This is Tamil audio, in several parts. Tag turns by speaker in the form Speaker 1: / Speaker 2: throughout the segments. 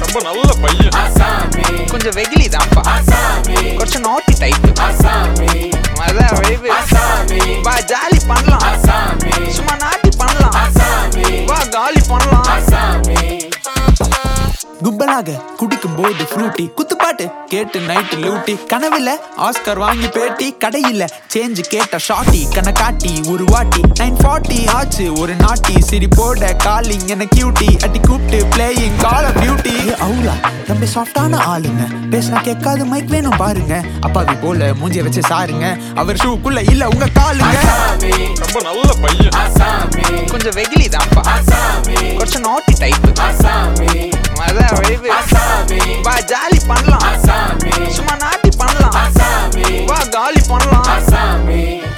Speaker 1: ரொம்ப நல்ல பையன்
Speaker 2: கொஞ்சம் வெகிலி தான்ப்பா கொஞ்சம் நாட்டி டைப் அதான் வைபு வா ஜாலி பண்ணலாம் சும்மா நாட்டி பண்ணலாம் வா காலி பண்ணலாம்
Speaker 3: கும்பலாக குடிக்கும் போது ஃப்ரூட்டி குத்துப்பாட்டு கேட்டு நைட்டு லூட்டி கனவுல ஆஸ்கர் வாங்கி பேட்டி கடையில சேஞ்சு கேட்ட ஷாட்டி கண்ண காட்டி ஒரு வாட்டி நைன் ஃபார்ட்டி ஆச்சு ஒரு நாட்டி சிரிப்போட காலிங் என்ன கியூட்டி அட்டி கூப்பிட்டு playing call of duty aura ரொம்ப சாஃப்டான ஆளுங்க பேசினா கேட்காத மைக் வேணும் பாருங்க அப்பாவி போல மூஞ்சிய வச்சு சாருங்க அவர் ஷூக்குள்ள இல்ல உங்க காலுங்க
Speaker 1: ரொம்ப நல்ல பையன்
Speaker 2: கொஞ்சம் வெகிலி தான்ப்பா கொஞ்சம் நாட்டி டைப் அதான் வைபு வா ஜாலி பண்ணலாம் சும்மா நாட்டி பண்ணலாம் வா காலி பண்ணலாம்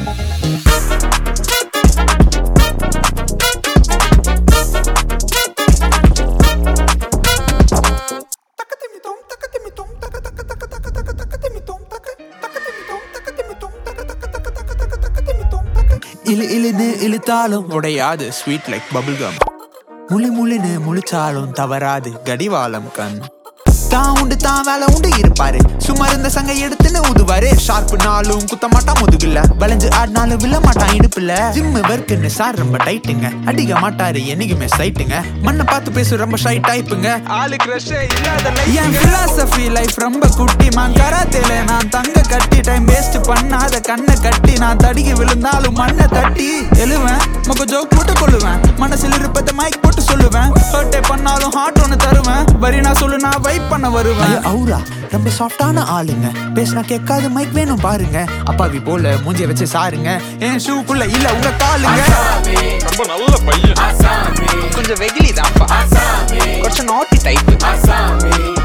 Speaker 3: இழு இழுன்னு இழுத்தாலும் உடையாது ஸ்வீட் லைக் பபிள் கம் முழு முழுன்னு முழிச்சாலும் தவறாது கடிவாளம் கண் தான் உண்டு தான் வேலை உண்டு இருப்பாரு சும்மா இருந்த சங்க எடுத்துன்னு உதுவாரு ஷார்ப்பு நாளும் குத்த மாட்டான் முதுகுல வளைஞ்சு ஆடினாலும் விழ மாட்டான் இடுப்புல ஜிம்மு ஒர்க்குன்னு சார் ரொம்ப டைட்டுங்க அடிக்க மாட்டாரு என்னைக்குமே சைட்டுங்க மண்ணை பார்த்து பேச ரொம்ப ஷை டைப்புங்க
Speaker 2: ஆளு கிரஷ் இல்லாத
Speaker 3: என் பிலாசபி லைஃப் ரொம்ப குட்டி மான் கராத்தேல நான் தங்க கட்டி டைம் வேஸ்ட் பண்ணாத கண்ணை கட்டி நான் தடிக்கி விழுந்தாலும் மண்ணை தட்டி எழுவேன் முக ஜோக் போட்டு கொள்ளுவேன் மனசில் இருப்பதை மைக் போட்டு சொல்லுவேன் ஹர்ட்டே பண்ணாலும் ஹார்ட் ஒன்று தருவேன் வரி நான் சொல்லு நான் வைப் பண்ண வருவேன் அவுரா ரொம்ப சாஃப்டான ஆளுங்க பேசினா கேட்காத மைக் வேணும் பாருங்க அப்பாவி போல மூஞ்சிய வச்சு சாருங்க என் ஷூக்குள்ள இல்ல உங்க காலுங்க
Speaker 1: ரொம்ப நல்ல பையன்
Speaker 2: கொஞ்சம் வெகிலி தான்ப்பா கொஞ்சம் நாட்டி டைப்